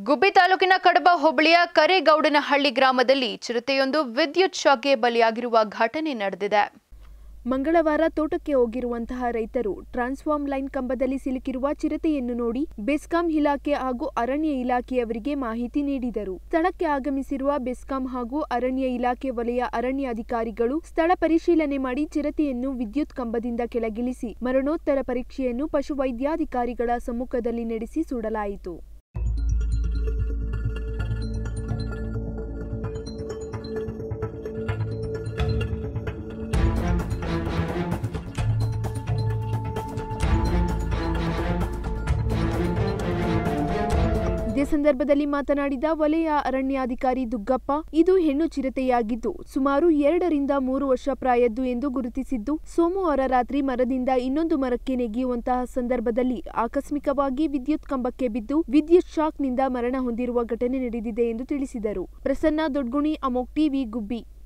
ಗುಬ್ಬಿ ತಾಲೂಕಿನ ಕಡಬ ಹೋಬಳಿಯ ಕರೇಗೌಡನಹಳ್ಳಿ ಗ್ರಾಮದಲ್ಲಿ ಚಿರತೆಯೊಂದು ವಿದ್ಯುತ್ ಶಾಕ್ಗೆ ಬಲಿಯಾಗಿರುವ ಘಟನೆ ನಡೆದಿದೆ ಮಂಗಳವಾರ ತೋಟಕ್ಕೆ ಹೋಗಿರುವಂತಹ ರೈತರು ಟ್ರಾನ್ಸ್ಫಾರ್ಮ್ ಲೈನ್ ಕಂಬದಲ್ಲಿ ಸಿಲುಕಿರುವ ಚಿರತೆಯನ್ನು ನೋಡಿ ಬೆಸ್ಕಾಂ ಇಲಾಖೆ ಹಾಗೂ ಅರಣ್ಯ ಇಲಾಖೆಯವರಿಗೆ ಮಾಹಿತಿ ನೀಡಿದರು ಸ್ಥಳಕ್ಕೆ ಆಗಮಿಸಿರುವ ಬೆಸ್ಕಾಂ ಹಾಗೂ ಅರಣ್ಯ ಇಲಾಖೆ ವಲಯ ಅರಣ್ಯ ಅಧಿಕಾರಿಗಳು ಸ್ಥಳ ಪರಿಶೀಲನೆ ಮಾಡಿ ಚಿರತೆಯನ್ನು ವಿದ್ಯುತ್ ಕಂಬದಿಂದ ಕೆಳಗಿಳಿಸಿ ಮರಣೋತ್ತರ ಪರೀಕ್ಷೆಯನ್ನು ಪಶುವೈದ್ಯಾಧಿಕಾರಿಗಳ ಸಮ್ಮುಖದಲ್ಲಿ ನಡೆಸಿ ಸುಡಲಾಯಿತು ಇದೇ ಸಂದರ್ಭದಲ್ಲಿ ಮಾತನಾಡಿದ ವಲಯ ಅರಣ್ಯಾಧಿಕಾರಿ ದುಗ್ಗಪ್ಪ ಇದು ಹೆಣ್ಣು ಚಿರತೆಯಾಗಿದ್ದು ಸುಮಾರು ಎರಡರಿಂದ ಮೂರು ವರ್ಷ ಪ್ರಾಯದ್ದು ಎಂದು ಗುರುತಿಸಿದ್ದು ಸೋಮವಾರ ರಾತ್ರಿ ಮರದಿಂದ ಇನ್ನೊಂದು ಮರಕ್ಕೆ ನೆಗೆಯುವಂತಹ ಸಂದರ್ಭದಲ್ಲಿ ಆಕಸ್ಮಿಕವಾಗಿ ವಿದ್ಯುತ್ ಕಂಬಕ್ಕೆ ಬಿದ್ದು ವಿದ್ಯುತ್ ಶಾಕ್ನಿಂದ ಮರಣ ಹೊಂದಿರುವ ಘಟನೆ ನಡೆದಿದೆ ಎಂದು ತಿಳಿಸಿದರು ಪ್ರಸನ್ನ ದೊಡ್ಗುಣಿ ಅಮೋಕ್ ಟಿವಿ ಗುಬ್ಬಿ